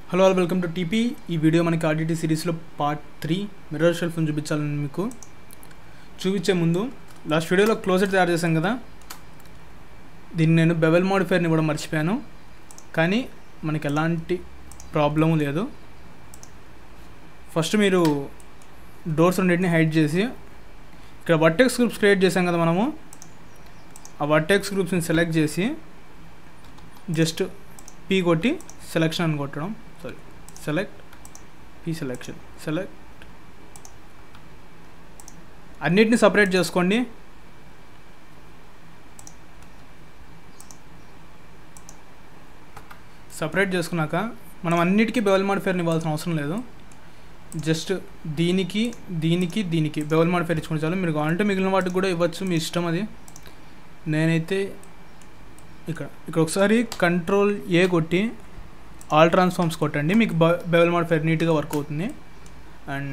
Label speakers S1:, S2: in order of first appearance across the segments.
S1: hello all welcome to TP ఈ video మనకి ఆర్డిటీ సిరీస్లో పార్ట్ త్రీ మిర్రర్ షెల్ఫ్ని చూపించాలని మీకు చూపించే ముందు లాస్ట్ వీడియోలో క్లోజర్ తయారు చేశాం కదా దీన్ని నేను బెవెల్ మోడిఫైర్ని ఇవ్వడం మర్చిపోయాను కానీ మనకి ఎలాంటి ప్రాబ్లము లేదు ఫస్ట్ మీరు డోర్స్ రెండింటిని హైడ్ చేసి ఇక్కడ వర్టెక్స్ గ్రూప్స్ క్రియేట్ చేసాం కదా మనము ఆ వర్టెక్స్ గ్రూప్స్ని సెలెక్ట్ చేసి జస్ట్ పీ కొట్టి సెలెక్షన్ అని కొట్టడం sorry select P selection select అన్నిటిని సపరేట్ చేసుకోండి సపరేట్ చేసుకున్నాక మనం అన్నిటికీ బెవెల్ మాడిఫైర్ని ఇవ్వాల్సిన అవసరం లేదు జస్ట్ దీనికి దీనికి దీనికి బెవెల్ మాడిఫైర్ ఇచ్చుకుంటే చాలు మీరు కావాలంటే మిగిలిన వాటికి కూడా ఇవ్వచ్చు మీ ఇష్టం అది నేనైతే ఇక్కడ ఇక్కడ ఒకసారి కంట్రోల్ ఏ కొట్టి ఆల్ ట్రాన్స్ఫార్మ్స్ కొట్టండి మీకు బెవెల్ మాడిఫైర్ నీట్గా వర్క్ అవుతుంది అండ్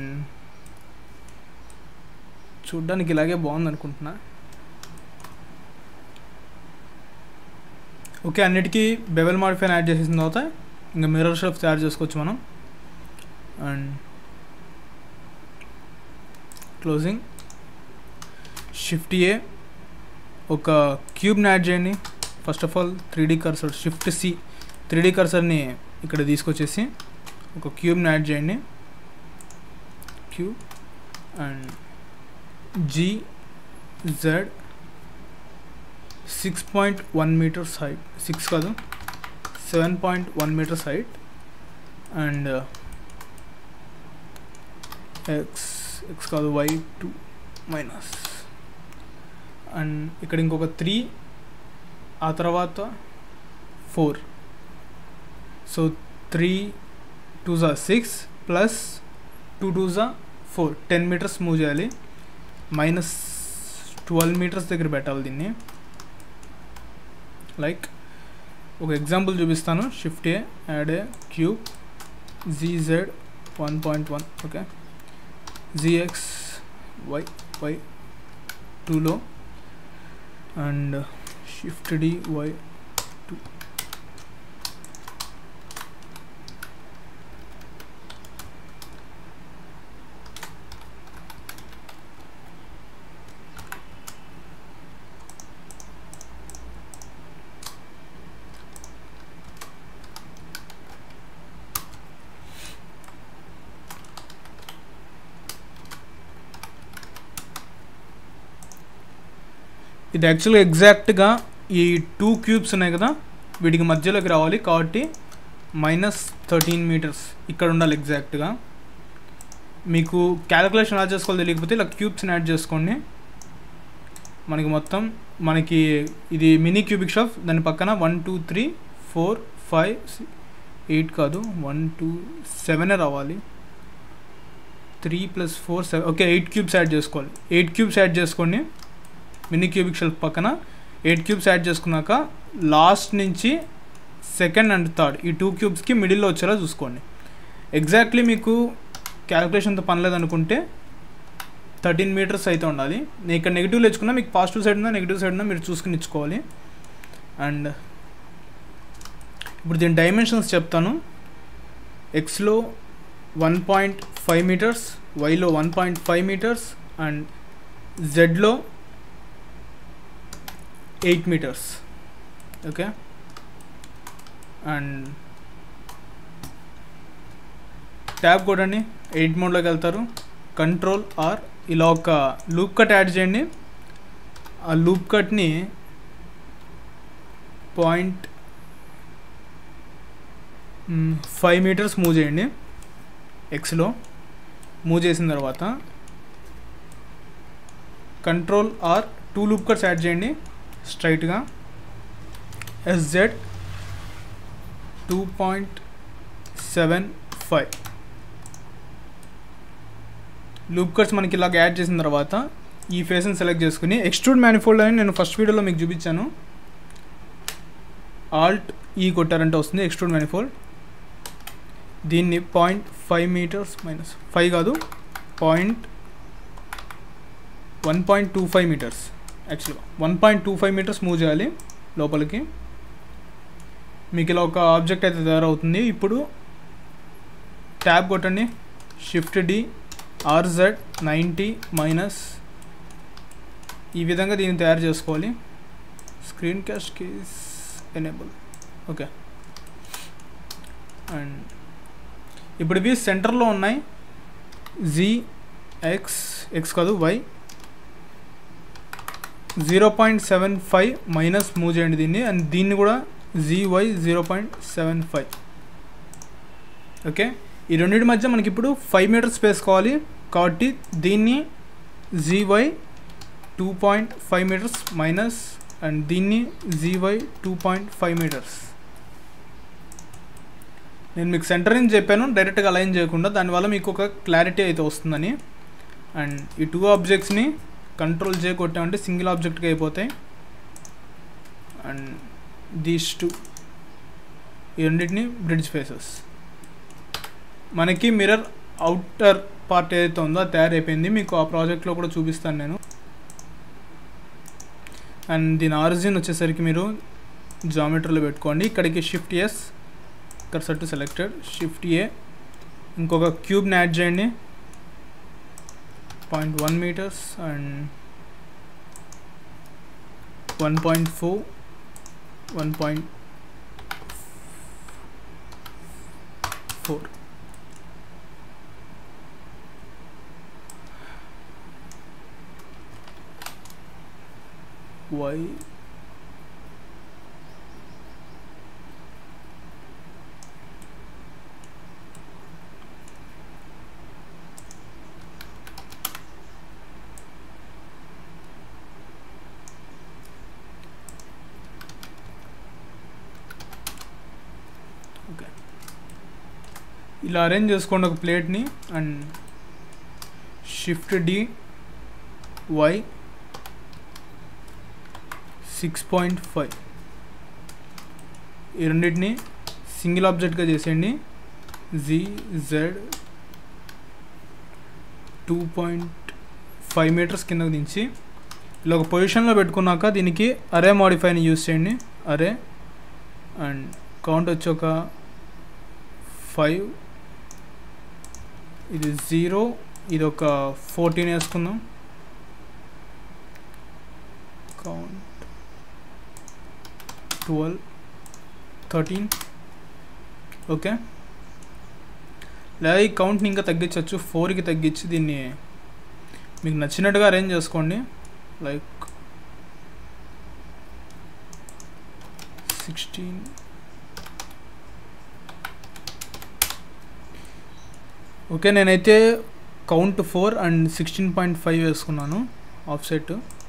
S1: చూడ్డానికి ఇలాగే బాగుంది అనుకుంటున్నా ఓకే అన్నిటికీ బెవెల్ మాడిఫైర్ యాడ్ చేసేసిన తర్వాత ఇంకా మిర్రర్ షెల్ఫ్ తయారు చేసుకోవచ్చు మనం అండ్ క్లోజింగ్ షిఫ్ట్ ఏ ఒక క్యూబ్ని యాడ్ చేయండి first of all three D cursor shift C three D కర్సర్ని ఇక్కడ తీసుకొచ్చేసి ఒక క్యూబ్ని యాడ్ చేయండి cube and G Z six point one metres height six కాదు seven point one metres height and X X కాదు వై టూ మైనస్ అండ్ ఇక్కడ ఇంకొక త్రీ ఆ తర్వాత ఫోర్ సో త్రీ టూ జా సిక్స్ ప్లస్ టూ టూ జా four ten metres move చేయాలి minus twelve metres దగ్గర పెట్టాలి దీన్ని లైక్ ఒక ఎగ్జాంపుల్ చూపిస్తాను shift A add A cube G Z one point one okay G X Y Y టూలో and shift D Y two ఇది యాక్చువల్గా ఎగ్జాక్ట్గా ఈ టూ క్యూబ్స్ ఉన్నాయి కదా వీటికి మధ్యలోకి రావాలి కాబట్టి మైనస్ థర్టీన్ మీటర్స్ ఇక్కడ ఉండాలి ఎగ్జాక్ట్గా మీకు క్యాలిక్యులేషన్ ఎలా చేసుకోవాలో తెలియకపోతే ఇలా క్యూబ్స్ని యాడ్ చేసుకోండి మనకి మొత్తం మనకి ఇది మినీ క్యూబిక్ షాప్ దాని పక్కన one two three four five eight కాదు వన్ టూ సెవెనే రావాలి three plus four seven okay eight cubes add చేసుకోవాలి ఎయిట్ క్యూబ్స్ యాడ్ చేసుకోండి మినీ క్యూబిక్ షెల్ఫ్ పక్కన ఎయిట్ క్యూబ్స్ యాడ్ చేసుకున్నాక లాస్ట్ నుంచి సెకండ్ అండ్ థర్డ్ ఈ టూ క్యూబ్స్కి మిడిల్లో వచ్చేలా చూసుకోండి ఎగ్జాక్ట్లీ మీకు క్యాలిక్యులేషన్తో పని లేదనుకుంటే థర్టీన్ మీటర్స్ అయితే ఉండాలి నేను ఇక్కడ నెగిటివ్లో ఇచ్చుకున్నా మీకు పాజిటివ్ సైడ్ ఉందా నెగిటివ్ సైడ్ ఉందా మీరు చూసుకుని ఇచ్చుకోవాలి అండ్ ఇప్పుడు దీని డైమెన్షన్స్ చెప్తాను ఎక్స్లో వన్ పాయింట్ ఫైవ్ మీటర్స్ వైలో one point five metres and జెడ్లో eight metres okay and tab కొట్టండి ఎయిట్ మోడ్లోకి వెళ్తారు కంట్రోల్ ఆర్ ఇలా ఒక లూప్ కట్ యాడ్ చేయండి ఆ లూప్ కట్ని పాయింట్ ఫైవ్ మీటర్స్ మూవ్ చేయండి ఎక్స్లో మూవ్ చేసిన తర్వాత control R two loop cuts add చేయండి స్ట్రైట్గా S Z two point seven five loop cuts మనకి ఇలాగ యాడ్ చేసిన తర్వాత ఈ ఫేస్ని సెలెక్ట్ చేసుకుని ఎక్స్ట్రూడ్ మ్యానిఫోల్డ్ అని నేను ఫస్ట్ వీడియోలో మీకు చూపించాను ఆల్ట్ ఈ కొట్టారంటే వస్తుంది ఎక్స్ట్రూడ్ మ్యానిఫోల్డ్ దీన్ని point five metres minus five కాదు point one point two five metres యాక్చువల్గా one point two five metres move చేయాలి లోపలికి మీకు ఇలా ఒక ఆబ్జెక్ట్ అయితే తయారవుతుంది ఇప్పుడు ట్యాబ్ కొట్టండి shift D R Z ninety minus ఈ విధంగా దీన్ని తయారు చేసుకోవాలి screen cast keys enable okay and ఇప్పుడు ఇవి సెంటర్లో ఉన్నాయి జీ ఎక్స్ ఎక్స్ కాదు Y zero point seven five minus move చేయండి దీన్ని అండ్ దీన్ని కూడా G Y zero point seven five okay ఈ రెండింటి మధ్య మనకి ఇప్పుడు ఫైవ్ మీటర్స్ స్పేస్ కావాలి కాబట్టి దీన్ని G Y two point five metres minus and దీన్ని G Y two point five metres నేను మీకు సెంటర్ అని చెప్పాను డైరెక్ట్గా అలైన్ చేయకుండా దానివల్ల మీకు ఒక క్లారిటీ అయితే వస్తుందని అండ్ ఈ టూ ఆబ్జెక్ట్స్ని కంట్రోల్ చే కొట్టామంటే సింగిల్ ఆబ్జెక్ట్గా అయిపోతాయి అండ్ దీస్ టూ ఈ రెండింటిని బ్రిడ్జ్ ఫేసెస్ మనకి మిర్రర్ అవుటర్ పార్ట్ ఏదైతే ఉందో అది తయారైపోయింది మీకు ఆ ప్రాజెక్ట్లో కూడా చూపిస్తాను నేను అండ్ దీని ఆరిజిన్ వచ్చేసరికి మీరు జామెట్రీలో పెట్టుకోండి ఇక్కడికి shift S cursor to selected shift A ఇంకొక క్యూబ్ని యాడ్ చేయండి point one metres and one point four one point four Y okay ఇలా అరేంజ్ చేసుకోండి ఒక ప్లేట్ని and shift D Y six point five ఈ రెండింటిని సింగిల్ ఆబ్జెక్ట్గా చేసేయండి G Z two point five metres కిందకు దించి ఇలా ఒక పొజిషన్లో పెట్టుకున్నాక దీనికి అరే మాడిఫైని యూస్ చేయండి అరే అండ్ కౌంట్ వచ్చి ఒక ఫైవ్ ఇది జీరో ఇది ఒక ఫోర్టీన్ వేసుకుందాం కౌంట్ ట్వెల్వ్ థర్టీన్ ఓకే లేదా ఈ కౌంట్ని ఇంకా తగ్గించవచ్చు ఫోర్కి తగ్గించి దీన్ని మీకు నచ్చినట్టుగా అరేంజ్ చేసుకోండి లైక్ సిక్స్టీన్ ఓకే నేనైతే count four and sixteen point five వేసుకున్నాను ఆఫ్ సెట్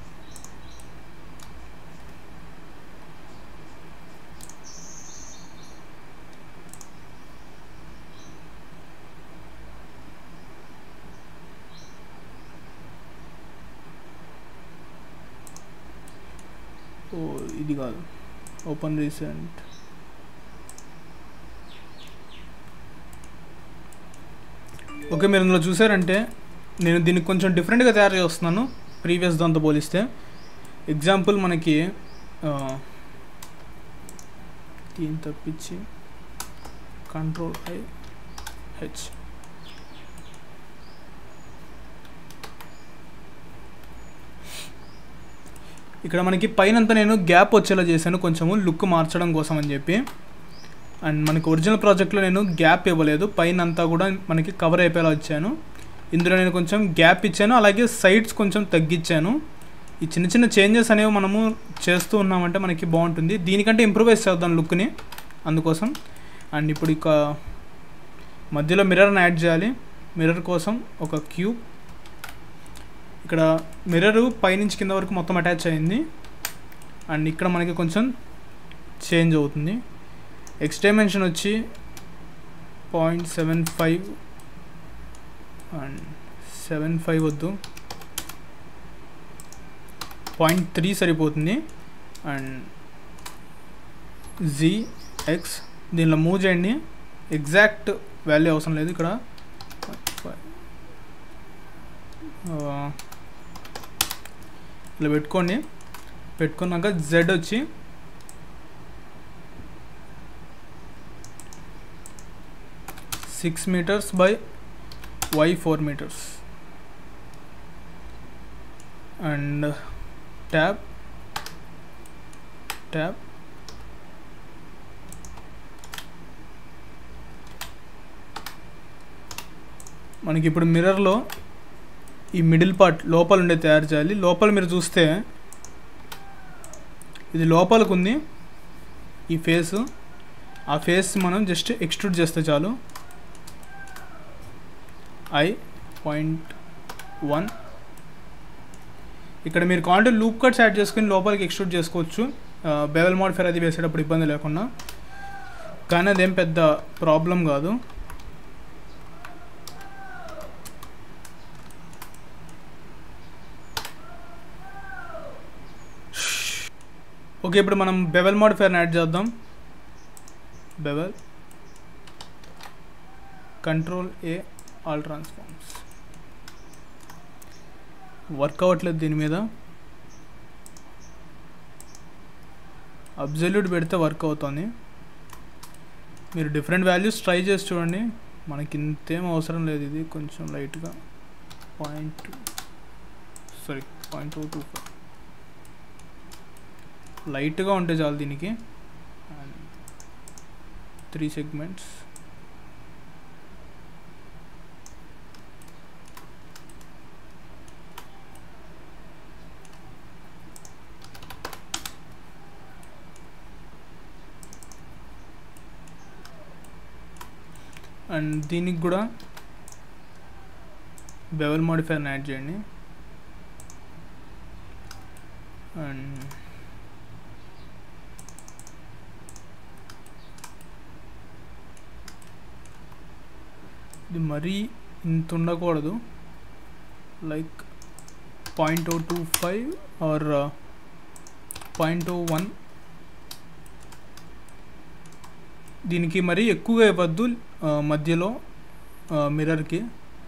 S1: ఓ ఇది కాదు ఓపెన్ రీసెంట్ ఓకే మీరు ఇందులో చూసారంటే నేను దీన్ని కొంచెం డిఫరెంట్గా తయారు చేస్తున్నాను ప్రీవియస్ దాంతో పోలిస్తే ఎగ్జాంపుల్ మనకి ఆ, దీన్ని తప్పించి కంట్రోల్ ఐ హెచ్ ఇక్కడ మనకి పైనంతా నేను గ్యాప్ వచ్చేలా చేశాను కొంచెము లుక్ మార్చడం కోసం అని చెప్పి అండ్ మనకి ఒరిజినల్ ప్రాజెక్ట్లో నేను గ్యాప్ ఇవ్వలేదు పైన అంతా కూడా మనకి కవర్ అయిపోయేలా వచ్చాను ఇందులో నేను కొంచెం గ్యాప్ ఇచ్చాను అలాగే సైడ్స్ కొంచెం తగ్గించాను ఈ చిన్న చిన్న చేంజెస్ అనేవి మనము చేస్తూ ఉన్నామంటే మనకి బాగుంటుంది దీనికంటే ఇంప్రూవైజ్ చేద్దాం లుక్ని అందుకోసం అండ్ ఇప్పుడు ఇక మధ్యలో మిర్రర్ని యాడ్ చేయాలి మిర్రర్ కోసం ఒక క్యూబ్ ఇక్కడ మిర్రర్ పైనుంచి కింద వరకు మొత్తం అటాచ్ అయింది అండ్ ఇక్కడ మనకి కొంచెం చేంజ్ అవుతుంది ఎక్స్ డైమెన్షన్ వచ్చి point seven five and seven five వద్దు పాయింట్ త్రీ సరిపోతుంది అండ్ జీ ఎక్స్ దీనిలో మూవ్ చేయండి ఎగ్జాక్ట్ వాల్యూ అవసరం లేదు ఇక్కడ ఆ, ఇలా పెట్టుకోండి పెట్టుకున్నాక జెడ్ వచ్చి six metres by Y four metres and tab tab మనకి ఇప్పుడు మిర్రర్లో ఈ మిడిల్ పార్ట్ లోపల ఉండే తయారు చేయాలి లోపల మీరు చూస్తే ఇది లోపలికి ఉంది ఈ ఫేస్ ఆ ఫేస్ మనం జస్ట్ ఎక్స్ట్రూడ్ చేస్తే చాలు ఐ పాయింట్ వన్ ఇక్కడ మీరు కావాలంటే లూప్ కట్స్ యాడ్ చేసుకుని లోపలికి ఎక్స్ట్రూడ్ చేసుకోవచ్చు బెవెల్ మోడిఫైర్ అది వేసేటప్పుడు ఇబ్బంది లేకుండా కానీ అదేం పెద్ద ప్రాబ్లం కాదు ఓకే ఇప్పుడు మనం బెవెల్ మోడిఫైర్ని యాడ్ చేద్దాం bevel control A all transforms work అవ్వట్లేదు దీని మీద అబ్జల్యూట్ పెడితే వర్క్ అవుతుంది మీరు డిఫరెంట్ వాల్యూస్ ట్రై చేసి చూడండి మనకి ఇంతేం అవసరం లేదు ఇది కొంచెం లైట్గా point sorry point two two five లైట్గా ఉంటే చాలు దీనికి త్రీ సెగ్మెంట్స్ అండ్ దీనికి కూడా బెవెల్ మాడిఫైర్ని యాడ్ చేయండి అండ్ ఇది మరీ ఇంత ఉండకూడదు like point O two five or point O one దీనికి మరీ ఎక్కువగా ఇవ్వద్దు ఆ, మధ్యలో మిర్రర్కి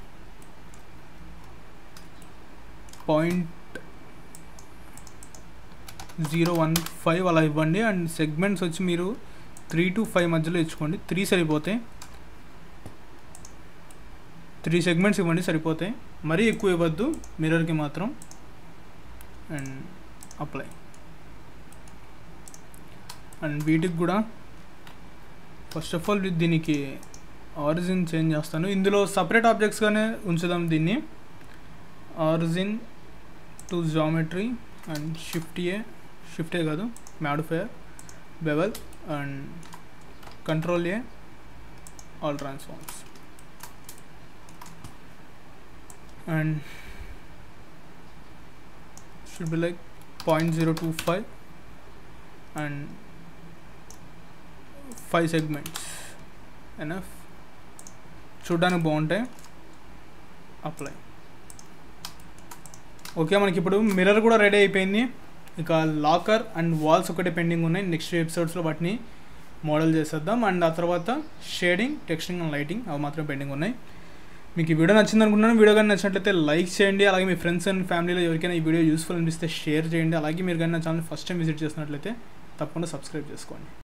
S1: పాయింట్ జీరో వన్ ఫైవ్ అలా ఇవ్వండి అండ్ సెగ్మెంట్స్ వచ్చి మీరు త్రీ టు ఫైవ్ మధ్యలో ఇచ్చుకోండి త్రీ సరిపోతాయి త్రీ సెగ్మెంట్స్ ఇవ్వండి సరిపోతాయి మరీ ఎక్కువ ఇవ్వద్దు మిర్రర్కి మాత్రం అండ్ అప్లై అండ్ వీటికి కూడా ఫస్ట్ ఆఫ్ ఆల్ దీనికి ఆరిజిన్ చేంజ్ చేస్తాను ఇందులో సపరేట్ ఆబ్జెక్ట్స్గానే ఉంచుదాం దీన్ని origin to geometry and shift A shift A కాదు modifier bevel and control A all transforms and should be like point zero two five and five segments enough చూడడానికి బాగుంటాయి apply okay మనకి ఇప్పుడు మిర్రర్ కూడా ready అయిపోయింది ఇక locker and walls ఒకటి pending ఉన్నాయి నెక్స్ట్ ఎపిసోడ్స్లో వాటిని మోడల్ చేసేద్దాం అండ్ ఆ తర్వాత షేడింగ్ టెక్స్టింగ్ అండ్ లైటింగ్ అవి మాత్రం పెండింగ్ ఉన్నాయి మీకు ఈ వీడియో నచ్చింది అనుకుంటున్నాను వీడియో కానీ నచ్చినట్లయితే లైక్ చేయండి అలాగే మీ ఫ్రెండ్స్ అండ్ ఫ్యామిలీలో ఎవరికైనా ఈ వీడియో యూస్ఫుల్ అనిపిస్తే షేర్ చేయండి అలాగే మీరు కానీ నా ఛానల్ ఫస్ట్ టైం విజిట్ చేసినట్లయితే తప్పకుండా సబ్స్క్రైబ్ చేసుకోండి